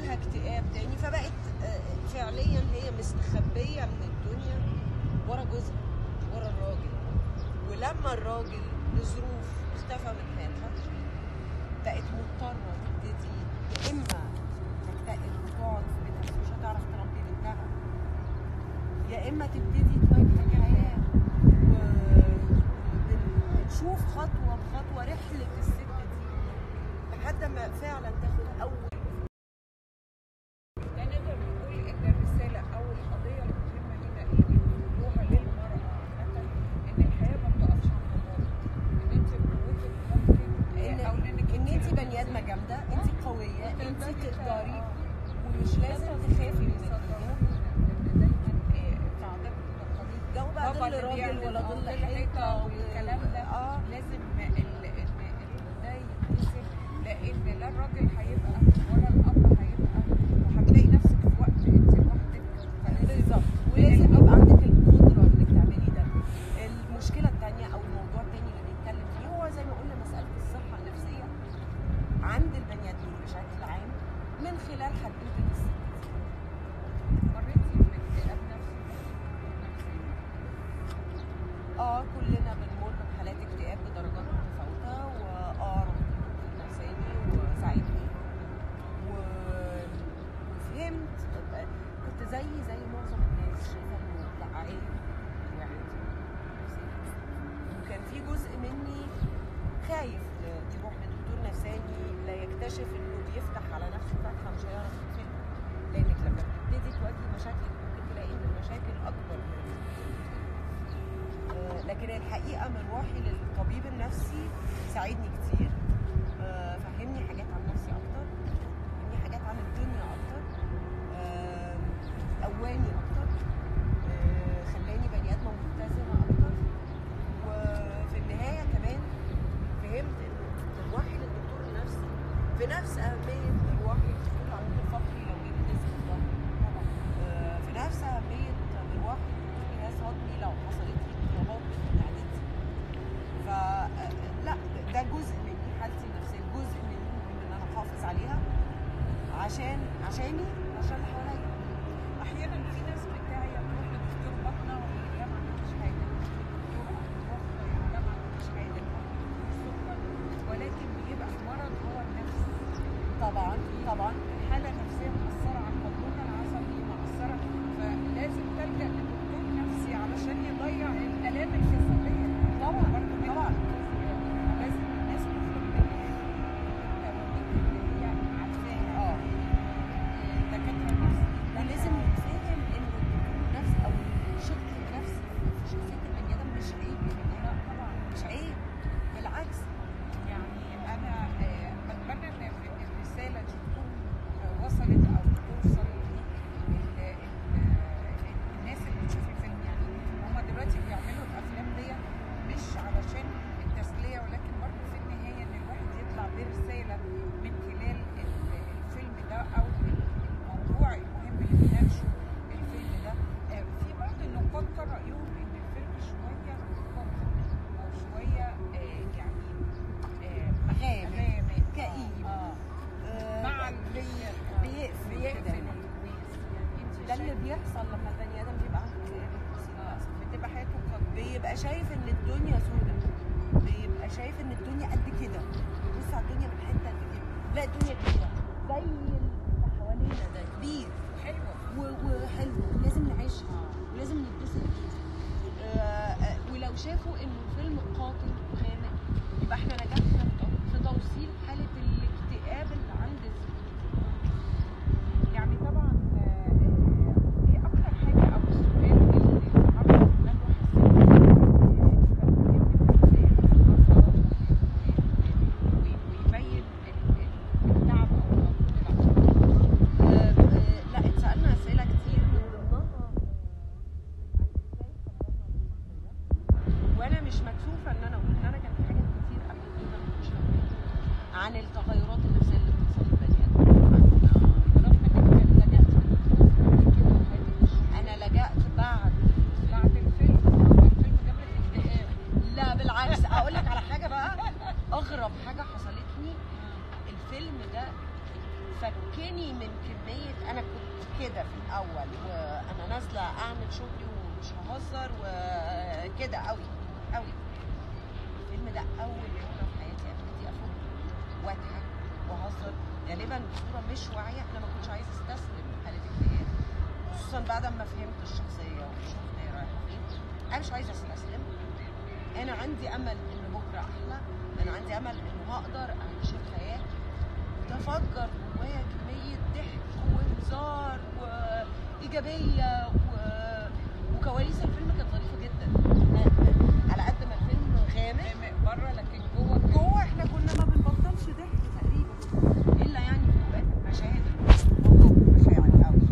جالها اكتئاب تاني فبقت آه، فعليا هي مستخبيه من الدنيا ورا جوزها ورا الراجل ولما الراجل لظروف اختفى من حياتها بقت مضطره تبتدي يا اما تكتئب وتقعد في بيتها بس مش هتعرف تربي بنتها يا اما تبتدي تواجه الحياه ونشوف خطوه بخطوه رحله الست دي لحد ما فعلا تاخد اول ده نقدر نقول ان الرساله او القضيه المهمه هنا ايه بيقولوها للمراه عامه ان الحياه ما بتقفش عند الراجل ان انت بقوتك ممكن ان او انك ان انت بني ادمه جامده انت قويه انت تقدري ومش لازم تخافي من الدنيا جو بقى ظل راجل ولا ظل حيطه والكلام ده اه لازم ال- ال- ال- ده يتكسر لان لا الراجل هيبقى ولا الاب هيبقى وهتلاقي نفسك في وقت انت لوحدك فلازم بالظبط ولازم يبقى عندك القدره انك تعملي ده المشكله الثانيه او الموضوع الثاني اللي بنتكلم فيه هو زي ما قلنا مساله الصحه النفسيه عند البني ادمين بشكل عام من خلال حدوته الست مريتي باكتئاب نفسي اه كلنا بنمر بحالات اكتئاب بدرجات متفاوته واه رحت لدكتور نفساني وساعدني و- وفهمت كنت زي زي معظم الناس شايفه انه لا عادي الواحد نفسيا. وكان في جزء مني خايف يروح لدكتور نفساني لا يكتشف انه بيفتح على نفسه فتحه مش هيعرف يقفلها لانك لما بتبتدي تواجهي مشاكلك ممكن تلاقي ان المشاكل اكبر من اللي آه، لكن الحقيقه مروحي للطبيب النفسي ساعدني كتير آه، فهمني حاجات عن نفسي اكتر فهمني حاجات عن الدنيا اكتر آه، قواني اكتر آه، خلاني بني ادمه متزنه اكتر وفي النهايه كمان فهمت انه مروحي للدكتور النفسي في نفس اهميه مروحي للدكتور العمود الفقري لو جبت ديسك في ظهري آه، في نفس اهميه مروحي للدكتور جهاز هضمي لو حصلت لي اضطرابات في معدتي فلا ده جزء مني حالتي النفسيه جزء مني مهم ان انا احافظ عليها عشان عشاني وعشان اللي حواليا احيانا في ناس بتاعي تروح لدكتور بطنه ولا ما عندكش حاجه دكتور مخ ولا ما عندكش حاجه سكر ولكن بيبقى المرض هو النفس طبعا طبعا الحاله النفسيه مأثره على القولون العصبي مأثره فلازم تلجأ لدكتور نفسي علشان يضيع الآلام الجسديه طبعا برضه منها طبعا لازم الناس تخرج من التوابيت اللي هي عارفاها اه الدكاتره النفسيين ولازم يتفهم ان الدكتور النفسي او الشق النفسي في شخصيه البني ادم مش عيب يا جماعه طبعا مش عيب بالعكس يعني انا آه، بتمنى ان إن الرساله دي تكون آه، وصلت او توصل للناس اللي بتشوف الفيلم يعني هم دلوقتي بيعملوا الافلام دي مش علشان التسليه ولكن برضه في النهايه ان الواحد يطلع برساله من خلال ال- الفيلم ده او الموضوع المهم اللي بيناقشه الفيلم ده آه، في بعض النقاد كان رايهم ان الفيلم شويه قاتل او شويه آه، يعني آه، غامق غامق كئيب. اه آه، مع البيئة بيقفل بيقفل كده. الكويس يعني انت ده اللي شايفة- بيحصل لما البني ادم بيبقى عنده اكتئاب نفسي للاسف بتبقى حياته قاتلة بيبقى شايف ان الدنيا سودة بيبقى شايف ان الدنيا قد كده بيبص على الدنيا من حته قد كده لا الدنيا كبيره زي اللي حوالينا ده كبير حلوة و- وحلو لازم نعيشها ولازم نتبسط بيها. آه، آه، ولو شافوا انه الفيلم قاتل وخانق يبقى احنا نجحنا في تو- في توصيل حاله الاكتئاب اللي عند الست يعني طبعا آه، آه، ايه اكتر حاجة او السؤال اللي صعب ان الواحد ويبين التعب او المجهود آه، آه، لا اتسالنا اسئله كتير من ضمنها آه، عن ازاي صبرنا بالمعنى ده وانا مش مكسوفه ان انا اقول ان انا كان في حاجات كتير قبل كده فهمني من كميه انا كنت كده في الاول وانا نازله اعمل شغلي ومش ههزر وكده قوي قوي الفيلم ده اول مره في حياتي ابتدي افك واضحك واهزر غالبا بصوره مش واعيه انا ما كنتش عايزه استسلم لحاله اكتئاب خصوصا بعد ما فهمت الشخصيه وشفت هي رايحه فين انا مش عايزه استسلم انا عندي امل ان بكره احلى انا عندي امل انه هقدر اعيش الحياه تفجر جوايا كميه ضحك وهزار وايجابيه و... وكواليس الفيلم كانت ظريفه جدا على قد ما الفيلم غامق بره لكن جوه جوه احنا كنا ما بنبطلش ضحك تقريبا الا يعني في مشاهد الموضوع مشاعر قوي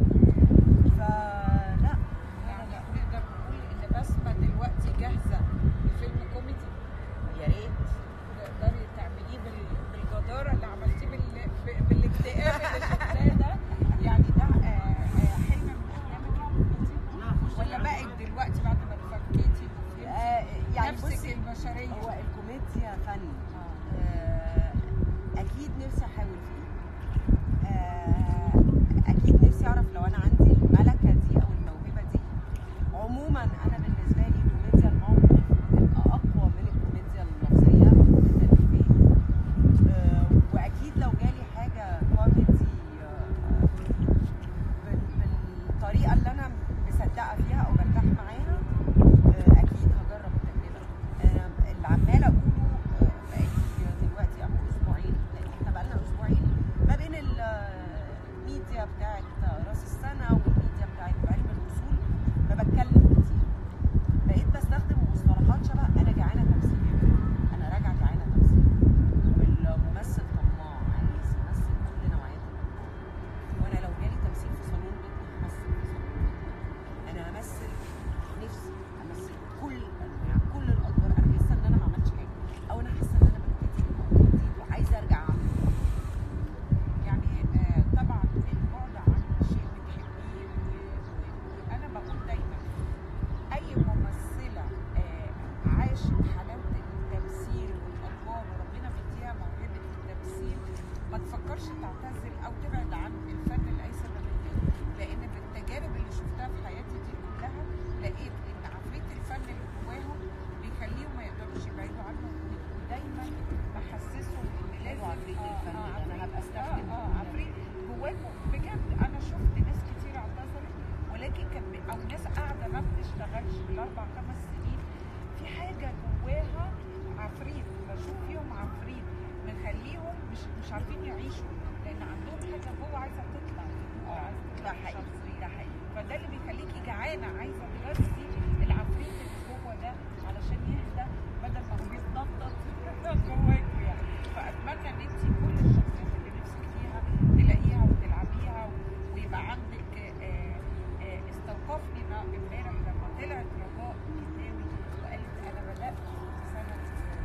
فلا يعني نقدر نقول ان بسمه دلوقتي جاهزه لفيلم كوميدي يا ريت تقدري تعمليه بال- بالجداره اللي عملتيه بال... ب- بالاكتئاب اللي شفناه ده يعني ده آه، آه، حلم من احلامك ولا بقت دلوقتي بعد ما اتفكيتي وفهمتي آه، يعني نفسك بصي البشريه هو الكوميديا فن آه، اكيد نفسي احاول فيه آه، اكيد نفسي اعرف لو انا عندي الملكه دي او الموهبه دي عموما انا بالنسبه لي كوميديا الموقف بتبقى اقوى من الكوميديا اللفظيه كوميديا الإفيه. آه، واكيد لو جالي حاجه كوميدي آه، بال- بالطريقه اللي انا مصدقه فيها او برتاح معاها آه، اكيد هجرب التجربه آه، اللي عماله اقوله آه، بقالي دلوقتي اهو اسبوعين لان احنا بقالنا اسبوعين ما بين الميديا بتاعت راس السنه والميديا بتاعت علم الوصول ما بتكلم كتير بقيت بستخدم مصطلحات شبه انا جعانه تمثيل يا جماعه انا راجعه جعانه تمثيل والممثل طماع عايز يمثل كل نوعيات الطماع وانا لو جالي تمثيل في صالون بيتنا همثل في صالون بيتنا انا همثل نفسي امثل كل الانواع كل الادوار انا حاسه ان انا ما عملتش حاجه او انا حاسه ان انا ببتدي من أول جديد وعايزه ارجع اعمل يعني آه، طبعا البعد عن شيء بتحبيه و- وانا بقول دايما اي ممثله آه، عاشت حلاوه التمثيل والادوار وربنا مديها موهبه التمثيل ما تفكرش تعتزل او تبعد عن الفن لاي سبب كان. لان بالتجارب اللي شفتها في حياتي دي كلها لقيت ان عفريت الفن اللي جواهم بيخليهم ما يقدروش يبعدوا عنه ودايما بحسسهم ان لازم عفريت آه، الفن آه، ده أنا هبقى عفريت- أستخدم اه اه عفريت جواكم بجد انا شفت ناس كتير اعتذرت ولكن كان ب- او ناس قاعده ما بتشتغلش بالاربع خمس سنين في حاجه جواها عفريت بشوف فيهم عفريت مخليهم مش مش عارفين يعيشوا لان عندهم حاجه جوه عايزه تطلع جوه عايزه ده تطلع حقيقي شخصية. ده حقيقي فده اللي بيخليكي جعانه عايزه تغذي العفريت اللي جوه ده علشان يهدى بدل ما هو بيتنطط جواكوا يعني فاتمنى ان انت كل الشخصيات اللي نفسك فيها تلاقيها وتلعبيها و- ويبقى عندك آه، آه، استوقفني نا- امبارح لما طلعت رجاء كتاوي وقالت انا بدات سنه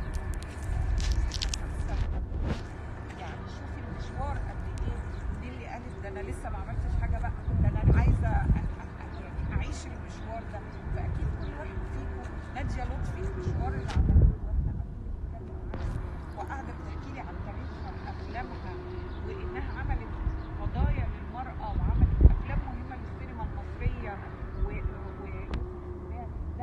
يعني شوفي المشوار قد ايه دي اللي قالت ده انا لسه ما عملتش حاجه بقى ده انا عايزه أ- أ- يعني اعيش المشوار ده فاكيد كل واحد فيكم ناديه لطفي المشوار اللي عملته واحنا قاعدين بنتكلم عنه وقاعده بتحكي لي عن تاريخها وافلامها وانها عملت قضايا للمراه وعملت افلام مهمه للسينما المصريه و, و... لا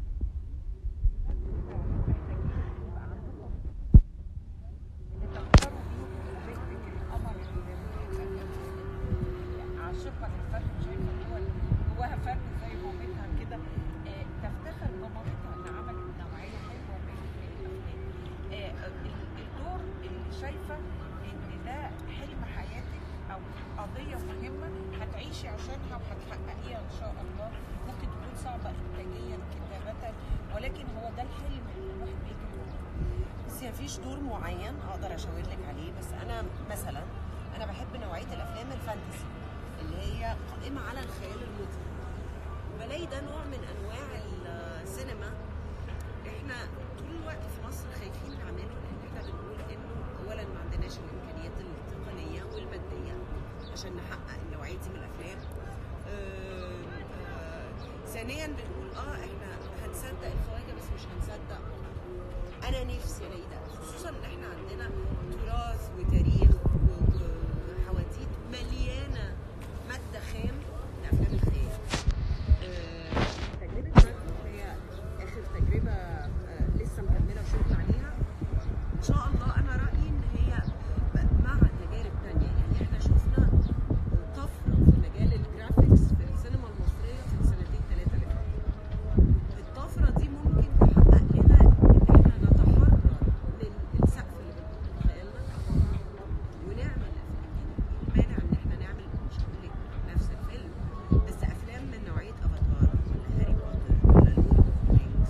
محتاجين يبقى عندكم اللي تختاروا بيه بنتك القمر اللي عاشقه للفن شايفه جوه جواها فن زي مامتها كده آه، تفتخر بمامتها ان عملت نوعيه حلوه من من الافلام آه، ال- الدور اللي شايفه ان ده حلم حياتك او قضيه مهمه هتعيشي عشانها وهتحققيها ان شاء الله ممكن تكون صعبه انتاجيا كتابه ولكن هو ده الحلم اللي الواحد بيجري وراه بس مفيش دور معين اقدر اشاور لك عليه بس انا مثلا انا بحب نوعيه الافلام الفانتسي اللي هي قائمه على الخيال المطلق بلاقي ده نوع من انواع السينما احنا طول الوقت في مصر خايفين نعمله لان احنا بنقول انه اولا ما عندناش الامكانيات التقنيه والماديه عشان نحقق النوعيه دي من الافلام آه، آه، ثانيا بنقول اه احنا هنصدق الخواجه بس مش هنصدق انا نفسي الاقي ده خصوصا ان احنا عندنا تراث وتاريخ و- وحواديت مليانه ماده خام لافلام الخيال آه، تجربه ماكو هي اخر تجربه آه، لسه مكمله شغل عليها ان شاء الله انا رايي ان هي ب- مع تجارب تانية يعني احنا شفنا طفره في مجال الجرافيكس في السينما المصريه في السنتين ثلاثه اللي فاتوا الطفره دي ممكن تحقق لنا ان احنا نتحرر من السقف اللي بنحطه في خيالنا ونعمل افلام المانع ان احنا نعمل مش هقول لك نفس الفيلم بس افلام من نوعيه افاتار ولا هاري بوتر ولا لورد اوف رينجز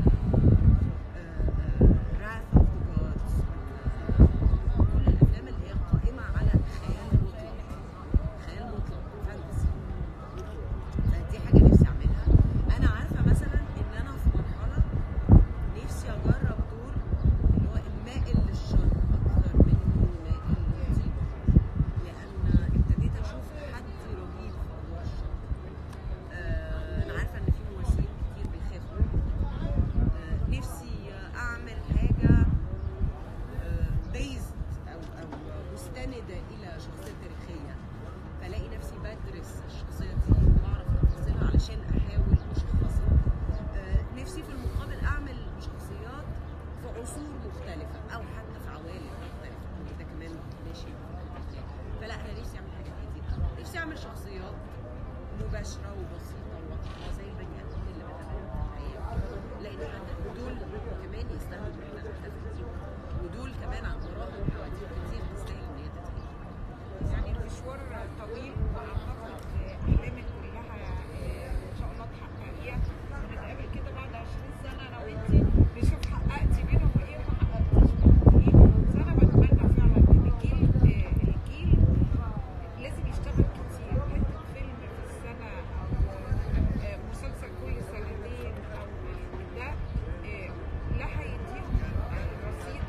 ولا راث اوف ذا جودز كل الافلام اللي هي قائمه على خيال مطلق خيال مطلق فانتسي فدي حاجه نفسي اعملها انا عارفه مثلا ان انا في مرحله نفسي اجرب دور اللي هو المائل للشر اكثر من المائل للطيب لان ابتديت اشوف تحدي رهيب في ادوار الشر آه، انا عارفه ان في ممثلين كتير بيخافوا آه، نفسي اعمل حاجه بيزد او او مستنده الى شخصيه تاريخيه فلاقي نفسي بدرس الشخصيه دي واعرف تفاصيلها علشان احاول اشخصها آه، نفسي في المقابل اعمل شخصيات في عصور مختلفه او حتى في عوالم مختلفه يعني ده كمان ماشي فلا انا نفسي اعمل حاجات كتير نفسي اعمل شخصيات مباشره وبسيطه وواضحه زي البني ادمين اللي بنتعامل في الحياه لان احنا دول كمان يستاهلوا ان احنا نحتفل بيهم ودول كمان وراهم حواديت كتير تستاهل ان هي تتحكي يعني المشوار طويل واعتقد احلامك كلها آه، ان شاء الله تحققيها ونتقابل كده بعد 20 سنه انا وانتي نشوف حققتي منهم ايه وما حققتيش منهم ايه بس انا بتمنى فعلا ان الجيل آه، الجيل لازم يشتغل كتير حته فيلم في السنه او آه، مسلسل كل سنتين او ده آه، لا هيديهم آه، رصيد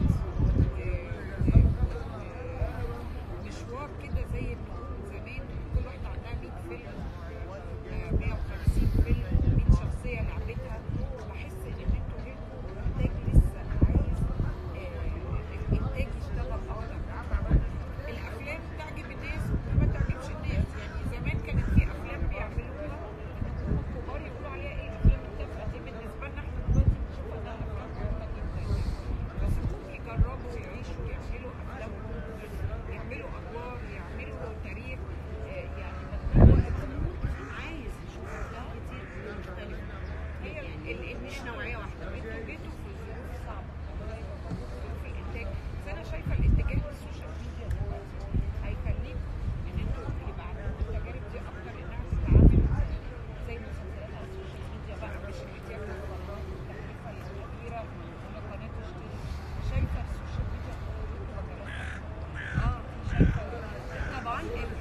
آه، آه، مشوار كده زي النجوم زمان كل واحده عندها 100 فيلم آه، 150 فيلم 100 شخصيه لعبتها بحس ان انتوا جيلكم انتاج لسه عايز آه، الانتاج يشتغل اكتر الافلام تعجب الناس وما تعجبش الناس يعني زمان كانت في افلام بيعملوها النجوم الكبار يقولوا عليها ايه الافلام التافهه دي بالنسبه لنا احنا دلوقتي بنشوف انها افلام مهمه جدا يعني بس انهم يجربوا يعيشوا يعملوا افلامهم يعملوا ادوار يعملوا تاريخ آه، يعني هو الجمهور كمان عايز يشوف افلام كتير مختلفه هي ال- ال- مش نوعيه واحده انتوا جيتوا في ظروف صعبه ظروف الانتاج بس انا شايفه الاتجاه للسوشيال ميديا دلوقتي هيخليك ان انتوا يبقى عندكم التجارب دي اكتر انها تتعامل زي مسلسلات على السوشيال ميديا بقى مش احتياج للقنوات والتكلفه الكبيره ولا قناه تشتري شايفه السوشيال ميديا ولا لا؟ اه شايفه طبعا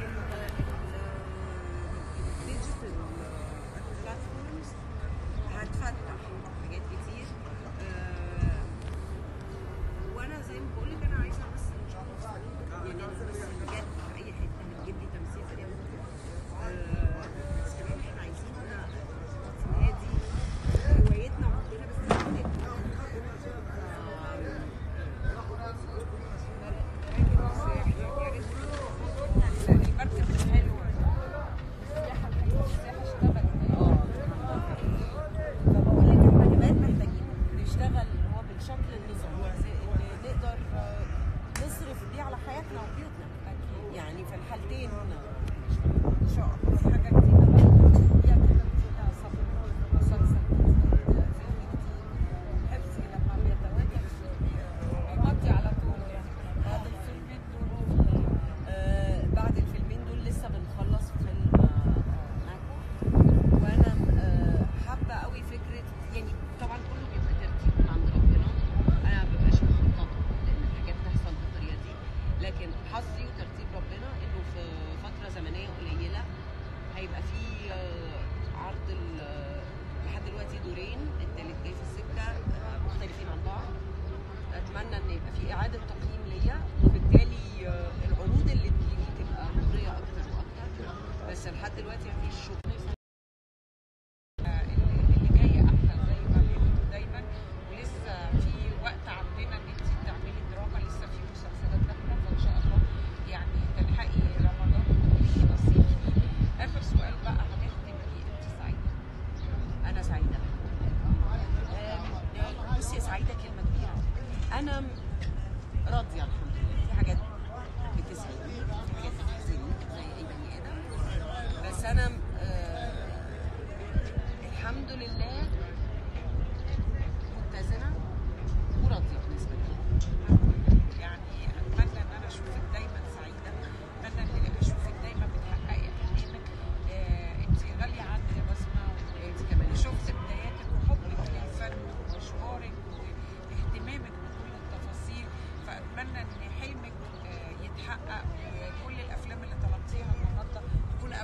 الديجيتال بلاتفورمز هتفتح حاجات كتير آه، وانا زي ما بقول لك انا عايزه امثل ان شاء الله في السنة. يعني انا بمثل بجد في اي حته هتجيب لي تمثيل في اليوم آه، بس كمان احنا عايزين نادي هوايتنا وحبنا بس هوايتنا. المركب الحلو السياحه الحلوه السياحه اشتغلت فبقول لك احنا كمان محتاجين نشتغل اللي هو بالشكل النظامي اللي نقدر آه، نصرف بيه على حياتنا وبيوتنا يعني في الحالتين ان شاء الله في حاجه جديده بقى فيها كده فيها صبر مسلسل جديد فيلم جديد حفظي لما بيتواجد يمضي على طول يعني بعد الفيلمين دول آه، بعد الفيلمين دول لسه بنخلص فيلم آه، ماكو وانا آه، حابه قوي فكره يعني طبعا كله بيبقى ترتيب من عند ربنا انا ما ببقاش مخططه لان الحاجات تحصل بالطريقه دي لكن حظي وترتيب ربنا انه في فتره زمنيه قليله هيبقى في آه، عرض ال- آه، لحد دلوقتي دورين التالت جاي في السكه آه، مختلفين عن بعض اتمنى ان يبقى في اعاده تقييم ليا وبالتالي آه، العروض اللي تجيلي تبقى مغريه اكتر واكتر بس لحد دلوقتي مفيش شغل اللي جاي احلى زي ما بيقولوا دايما ولسه في وقت عندنا ان انت تعملي دراما لسه في مسلسلات داخله فان شاء الله يعني تلحقي رمضان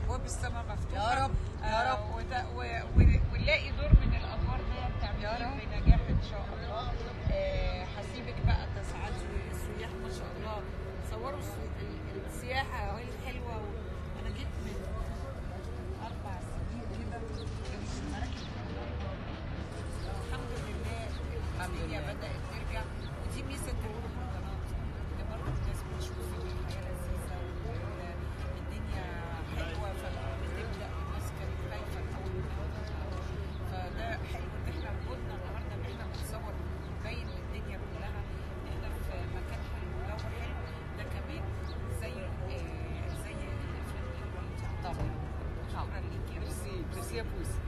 ابواب السماء مفتوحه يا رب، يا رب. آه، وده- و- و- ونلاقي دور من الادوار دي يا بتعمليه رب. بنجاح ان شاء الله آه، هسيبك بقى تسعدي السياح ما شاء الله صوروا الس- ال- السياحه اهي الحلوه و- انا جيت من اربع سنين كده كانت المراكب الحمد لله الحمد الدنيا لله. بدات ترجع ودي ميزه المهرجانات ان برضه الناس بتشوف ان الحياه لذيذه والدنيا حلوه فبتبدا الناس كانت خايفه الاول من الموضوع. فده حلو ان احنا وجودنا النهارده ان احنا بنصور ونبين للدنيا كلها ان احنا في مكان حلو وجو حلو ده كمان زي آه، زي الفيلم اللي انت عملتيه. طبعا شكرا ليكي يا ميرسي ميرسي يا بوسي